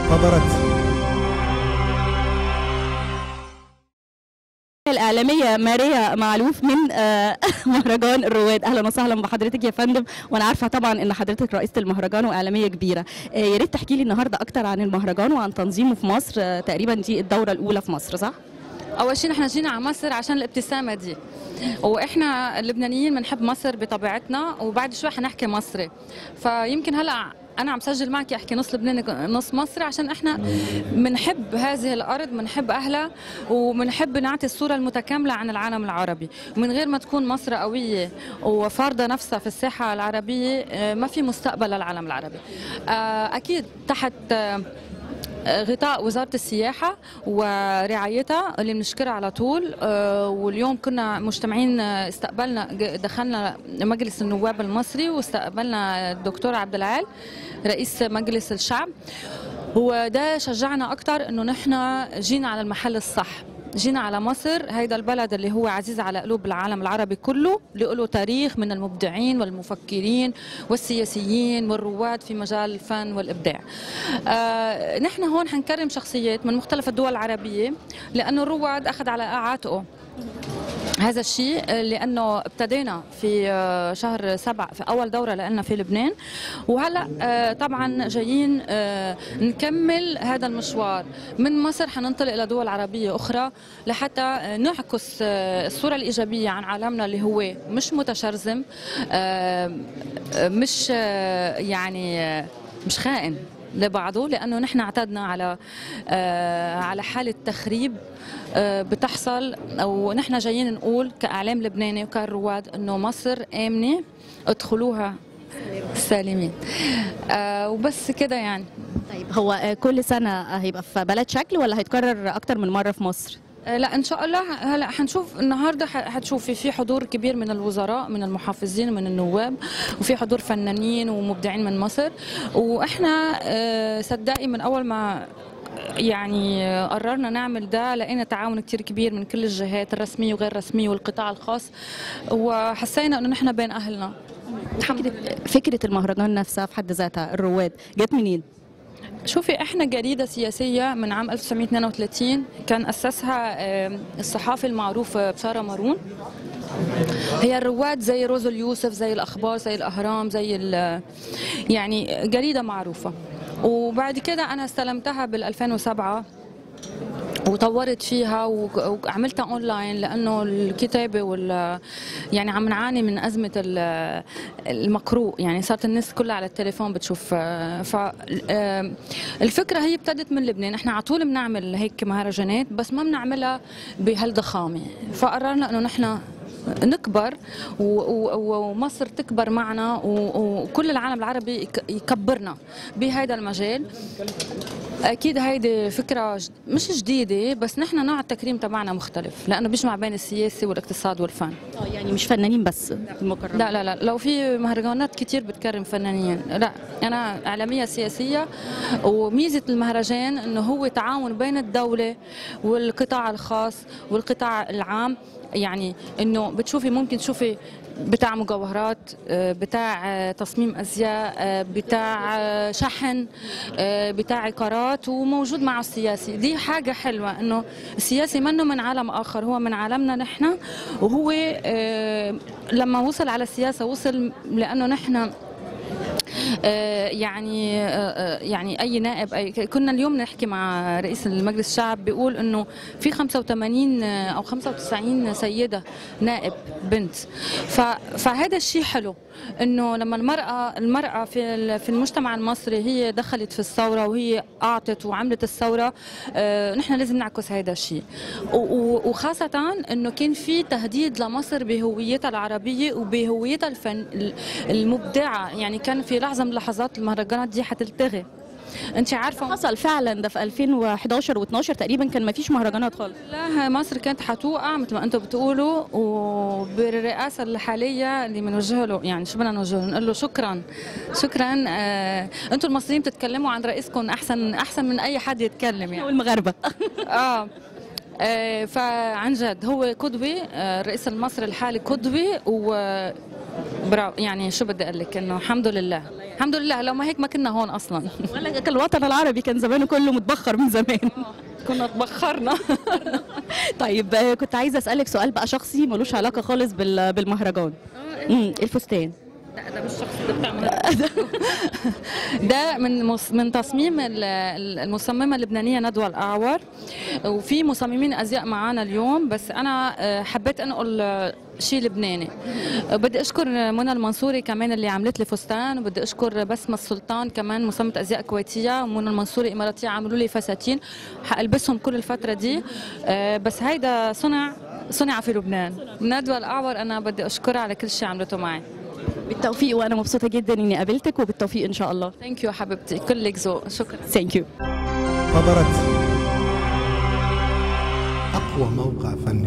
فبرت الإعلامية ماريا معلوف من آه، مهرجان الرواد أهلا وسهلا بحضرتك يا فندم وأنا عارفة طبعا إن حضرتك رئيسة المهرجان وإعلامية كبيرة آه، يا ريت تحكي لي النهاردة أكتر عن المهرجان وعن تنظيمه في مصر آه، تقريبا دي الدورة الأولى في مصر صح؟ اول شيء نحن جينا على مصر عشان الابتسامه دي واحنا اللبنانيين بنحب مصر بطبيعتنا وبعد شوي حنحكي مصري فيمكن هلا انا عم سجل معك احكي نص لبناني نص مصري عشان احنا بنحب هذه الارض بنحب اهلها وبنحب نعطي الصوره المتكامله عن العالم العربي ومن غير ما تكون مصر قويه وفارضه نفسها في الساحه العربيه آه، ما في مستقبل للعالم العربي آه، اكيد تحت آه، غطاء وزارة السياحة ورعايتها اللي بنشكرها على طول آه، واليوم كنا مجتمعين آه، استقبلنا ج- دخلنا مجلس النواب المصري واستقبلنا الدكتور عبد العال رئيس مجلس الشعب وده شجعنا أكتر إنه نحن جينا على المحل الصح جينا على مصر هيدا البلد اللي هو عزيز على قلوب العالم العربي كله اللي له تاريخ من المبدعين والمفكرين والسياسيين والرواد في مجال الفن والإبداع آه نحن هون حنكرم شخصيات من مختلف الدول العربية لأنه الرواد أخذ على أعاته هذا الشيء لانه ابتدينا في آه، شهر سبع في اول دوره لنا في لبنان وهلا آه، طبعا جايين آه، نكمل هذا المشوار من مصر حننطلق الى دول عربيه اخرى لحتى آه، نعكس آه، الصوره الايجابيه عن عالمنا اللي هو مش متشرذم آه، آه، مش آه، يعني آه، مش خائن لبعضه لانه نحن اعتدنا على آه، على حاله تخريب آه، بتحصل او نحن جايين نقول كاعلام لبناني وكالرواد انه مصر امنه ادخلوها سالمين آه، وبس كده يعني طيب هو آه، كل سنة آه، هيبقى في بلد شكل ولا هيتكرر أكتر من مرة في مصر؟ آه، لا ان شاء الله هلا حنشوف النهارده ح- حتشوفي في حضور كبير من الوزراء من المحافظين من النواب وفي حضور فنانين ومبدعين من مصر واحنا آه، صدقي من اول ما يعني آه، قررنا نعمل ده لقينا تعاون كتير كبير من كل الجهات الرسميه وغير الرسميه والقطاع الخاص وحسينا انه نحن بين اهلنا فكرة, فكرة المهرجان نفسها في حد ذاتها الرواد جت منين؟ شوفي احنا جريده سياسيه من عام 1932 كان اسسها آه، الصحافي المعروف آه، بشاره مارون هي الرواد زي روز اليوسف زي الاخبار زي الاهرام زي ال- يعني جريده معروفه وبعد كده انا استلمتها بال 2007 وطورت فيها و- وعملتها اونلاين لانه الكتابه وال يعني عم نعاني من ازمه ال- المقروء يعني صارت الناس كلها على التليفون بتشوف ف آه، الفكره هي ابتدت من لبنان احنا على طول بنعمل هيك مهرجانات بس ما بنعملها بهالضخامه فقررنا انه نحن نكبر و- و- ومصر تكبر معنا و- وكل العالم العربي يك- يكبرنا بهذا المجال اكيد هيدي فكره ج- مش جديده بس نحن نوع التكريم تبعنا مختلف لانه بيجمع بين السياسه والاقتصاد والفن اه يعني مش فنانين بس المكرمين لا لا لا لو في مهرجانات كتير بتكرم فنانين لا انا اعلاميه سياسيه وميزه المهرجان انه هو تعاون بين الدوله والقطاع الخاص والقطاع العام يعني انه بتشوفي ممكن تشوفي بتاع مجوهرات آه، بتاع آه، تصميم ازياء آه، بتاع آه، شحن آه، بتاع عقارات وموجود معه السياسي دي حاجه حلوه انه السياسي منه من عالم اخر هو من عالمنا نحن وهو آه، لما وصل على السياسه وصل لانه نحن آه، يعني آه، آه، يعني اي نائب أي كنا اليوم نحكي مع رئيس المجلس الشعب بيقول انه في 85 او 95 سيده نائب بنت ف- فهذا الشيء حلو انه لما المراه المراه في ال- في المجتمع المصري هي دخلت في الثوره وهي اعطت وعملت الثوره آه، نحن لازم نعكس هذا الشيء و- و- وخاصه انه كان في تهديد لمصر بهويتها العربيه وبهويتها الفن المبدعه يعني كان في لحظه من اللحظات المهرجانات دي حتلتغي انت عارفه حصل فعلا ده في 2011 و12 تقريبا كان ما فيش مهرجانات خالص لا مصر كانت حتوقع مثل ما انتم بتقولوا وبالرئاسه الحاليه اللي بنوجه له يعني شو بدنا نوجه له نقول له شكرا شكرا آه انتم المصريين بتتكلموا عن رئيسكم احسن احسن من اي حد يتكلم يعني والمغاربه اه آه، فعن جد هو قدوة آه، الرئيس المصري الحالي قدوة و برا يعني شو بدي اقول لك انه الحمد لله الحمد لله لو ما هيك ما كنا هون اصلا ولا كان الوطن العربي كان زمانه كله متبخر من زمان كنا تبخرنا طيب آه، كنت عايزه اسالك سؤال بقى شخصي ملوش علاقه خالص بال- بالمهرجان امم الفستان لا ده مش شخص ده بتاع ده من مص- من تصميم ال- ال- المصممه اللبنانيه ندوه الاعور وفي مصممين ازياء معانا اليوم بس انا آه، حبيت انقل آه، شيء لبناني آه، بدي اشكر منى المنصوري كمان اللي عملت لي فستان وبدي اشكر بسمه السلطان كمان مصممه ازياء كويتيه ومنى المنصوري اماراتيه عملوا لي فساتين حالبسهم كل الفتره دي آه، بس هيدا صنع صنع في لبنان ندوه الاعور انا بدي اشكرها على كل شيء عملته معي بالتوفيق وانا مبسوطه جدا اني قابلتك وبالتوفيق ان شاء الله ثانك يو حبيبتي كلك ذوق شكرا ثانك يو حضرت أقوى موقع فني